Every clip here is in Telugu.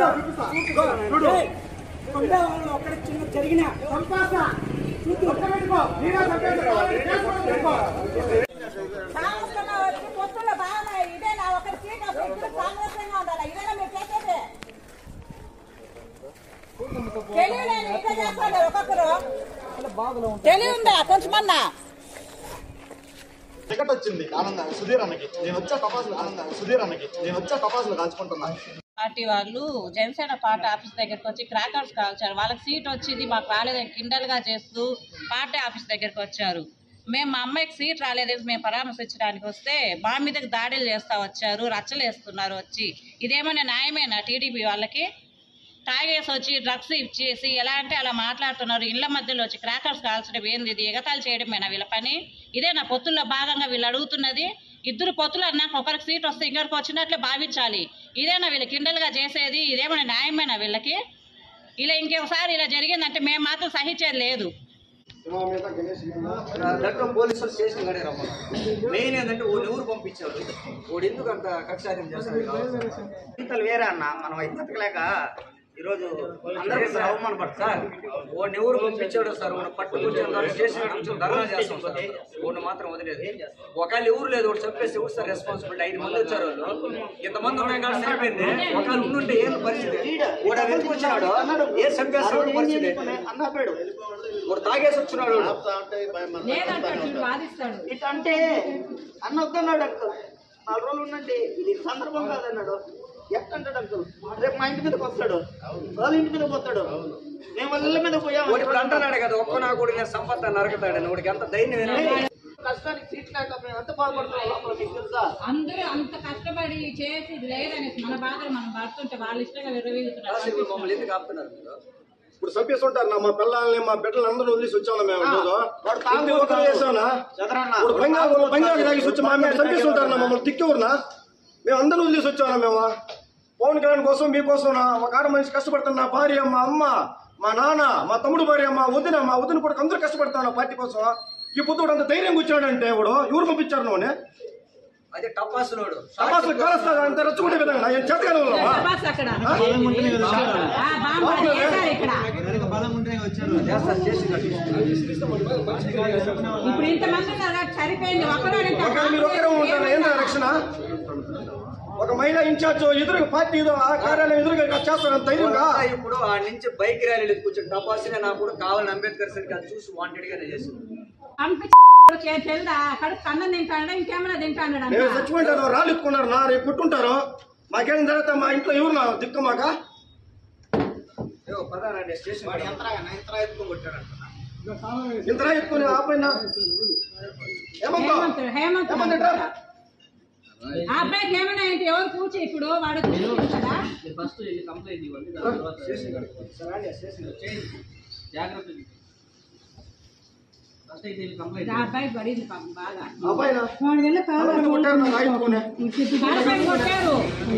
ఉండేవాళ్ళు అక్కడ చిన్న జరిగిన సంపాస కాంగ్రెస్ వచ్చి పొత్తుల్లో బాగా ఇదే నా ఒకరి సీట్ ఇప్పుడు కాంగ్రెస్ ఉండాలి ఇదేనా మీరు చేసేది తెలియలేని ఇదే చేస్తారు ఒక్కొక్కరు తెలివి ఉందా కొంచెమన్నా టికెట్ వచ్చింది ఆనందం సుధీర్ అన్నకి నేను వచ్చా టపాసులు ఆనందం సుధీర్ అన్నకి నేను వచ్చా టపాసులు కాల్చుకుంటున్నా పార్టీ వాళ్ళు జనసేన పార్టీ ఆఫీస్ దగ్గరికి వచ్చి క్రాకర్స్ కాల్చారు వాళ్ళకి సీట్ వచ్చింది మాకు రాలేదని కిండల్ గా చేస్తూ పార్టీ ఆఫీస్ దగ్గరికి వచ్చారు మేము మా అమ్మాయికి సీట్ రాలేదని మేము పరామర్శించడానికి వస్తే మా మీదకి దాడులు చేస్తా వచ్చారు రచ్చలు వేస్తున్నారు వచ్చి ఇదేమైనా న్యాయమేనా టీడీపీ వాళ్ళకి తాగేసి వచ్చి డ్రగ్స్ ఇచ్చేసి ఎలా అంటే అలా మాట్లాడుతున్నారు ఇళ్ల మధ్యలో వచ్చి క్రాకర్స్ కాల్చడం ఏంది ఇది ఎగతాళి చేయడమేనా వీళ్ళ పని ఇదే నా పొత్తుల్లో భాగంగా వీళ్ళు అడుగుతున్నది ఇద్దరు పొత్తులు అన్నాక ఒకరికి సీట్ వస్తే ఇంకొకరికి వచ్చినట్లే భావించాలి ఇదేనా వీళ్ళు కిండలుగా చేసేది ఇదేమైనా న్యాయమేనా వీళ్ళకి ఇలా ఇంకొకసారి ఇలా జరిగిందంటే మేము మాత్రం సహించేది లేదు దగ్గర పోలీసులు స్టేషన్ కడే రమ్మన్నారు మెయిన్ ఏంటంటే ఓడి ఊరు పంపించాడు ఓడి ఎందుకు అంత కక్షారం చేస్తాడు ఇంతలు వేరే అన్న మనం అయితే బతకలేక ఈరోజు అందరూ అవమానపడతారు సార్ ఓడిని ఎవరు పంపించాడు సార్ ఓడి పట్టుకొచ్చి స్టేషన్ నుంచి ధర్నా చేస్తాం సార్ ఓడిని మాత్రం వదిలేదు ఒకవేళ ఎవరు లేదు ఒకటి చెప్పేసి ఎవరు సార్ రెస్పాన్సిబిలిటీ ఐదు మంది వచ్చారు వాళ్ళు ఇంతమంది ఉన్నాయి కానీ సరిపోయింది ఒకవేళ ఉండుంటే ఏం పరిస్థితి ఓడ ఎందుకు వచ్చినాడు ఏ చంపేస్తాడు పరిస్థితి అన్నాడు వాడు తాగేసి వచ్చినాడు ఇట్ అంటే అన్న వద్దన్నాడు అంకుల్ నాలుగు రోజులు ఉండండి ఇది సందర్భం కాదన్నాడు ఎట్టంటాడు అంకుల్ రేపు మా ఇంటి మీదకి వస్తాడు వాళ్ళ ఇంటి మీదకి వస్తాడు మేము వాళ్ళ ఇళ్ళ మీద పోయాము వాడు ఇప్పుడు అంటున్నాడు కదా ఒక్క నా కూడా నేను సంపద నరకతాడని వాడికి ఎంత ధైర్యం కష్టానికి సీట్ లేక మేము ఎంత బాధపడుతున్నాం లోపల మీకు తెలుసా అందరూ అంత కష్టపడి చేసి లేదనేసి మన బాధలు మనం పడుతుంటే వాళ్ళ ఇష్టంగా విరవీగుతున్నారు మమ్మల్ని ఎందుకు ఆపుతున్నారు మీరు ఇప్పుడు చంపేస్తుంటారు నా మా పిల్లల్ని మా బిడ్డలు అందరూ వదిలేసి వచ్చాను మేము ఈరోజు వాడు ప్రతి ఒక్కరు చేసావునా చదరన్నా ఇప్పుడు బంగారు బంగారు తాగేసి వచ్చి మా మీద చంపేస్తుంటారు నా మమ్మల్ని తిక్కేవరునా మేము అందరూ వదిలేసి వచ్చాను మేము పవన్ కళ్యాణ్ కోసం మీకోసం నా ఒక ఆడ మనిషి కష్టపడుతున్న నా భార్య మా అమ్మ మా నాన్న మా తమ్ముడు భార్య మా వదిన మా వదిన కూడా అందరూ కష్టపడతాను నా పార్టీ కోసం ఈ పొద్దుడు అంత ధైర్యం కూర్చోడంటే ఇప్పుడు ఎవరు పంపించారు నువ్వు అదే టపాసులోడు అసలు కాలస్తాగా అంత రెచ్చుకునే విధంగా నేను చేతగలవా అక్కడ ఆ, బాంబు వేశారు ఇక్కడ చేస్తారు చేసి ఇప్పుడు ఇంతమంది ఉన్నారు కాబట్టి సరిపోయింది ఒకరు ఒకవేళ మీరు ఒక్కరే ఉంటారు ఏంటో రక్షణ ఒక మహిళా ఇన్ఛార్జ్ ఎదురుగా పార్టీ ఏదో ఆ కార్యాలయం ఎదురుగా చేస్తాను ధైర్యంగా ఇప్పుడు ఆ నుంచి బైక్ ర్యాలీలు కూర్చొని టపాసునే నాకు కూడా కావాలని అంబేద్కర్ సరికి అది చూసి వాంటెడ్ గానే చేసింది తెలుదా అక్కడ కన్నం తింటాడా ఇంకేమైనా తింటాడా నేను చచ్చిపోయింటారు రాళ్ళు ఎత్తుకున్నారు నా రేపు పుట్టుంటారు మాకేం తర్వాత మా ఇంట్లో ఎవరు నా దిక్కు మాక ఏవో పదారండి స్టేషన్ ఎంత ఎంత ఎత్తుకొని కొట్టాడంట ఇంతరా ఎత్తుకుని ఆపైనా ఏమమ్మా హేమంత్ హేమంత్ ఏమందంట ఆ అబ్బాయికి ఏమైనా ఏంటి ఎవరు కూర్చి ఇప్పుడు వాడు కూర్చుంటాడా ఫస్ట్ వెళ్ళి కంప్లైంట్ ఇవ్వండి దాని తర్వాత జాగ్రత్త ఫస్ట్ అయితే వెళ్ళి కంప్లైంట్ ఆ అబ్బాయి పడింది పాపం బాగా అబ్బాయినా వాడు వెళ్ళి కొట్టారు నా రాయి ఎత్తుకుని కాలుపై కొట్టారు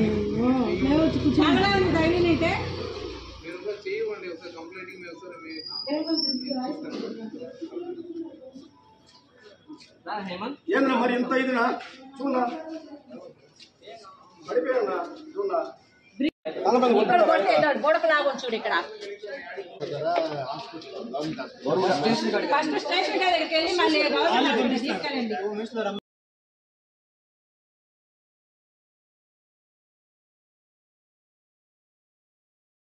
చాలా ధైర్యం అయితే రా హేమంత్ ఏంద్రా మరి ఇంత ఇదినా చూడనా పడిపోయానా చూడనా తల మీద ఇక్కడ కొట్టారా? కొట్టేదాడు గొడవ లాగా చూడు ఇక్కడ ఫస్ట్ స్టేషన్ దగ్గరికి వెళ్ళి మళ్ళీ గవర్నమెంట్ తీసుకెళ్ళండి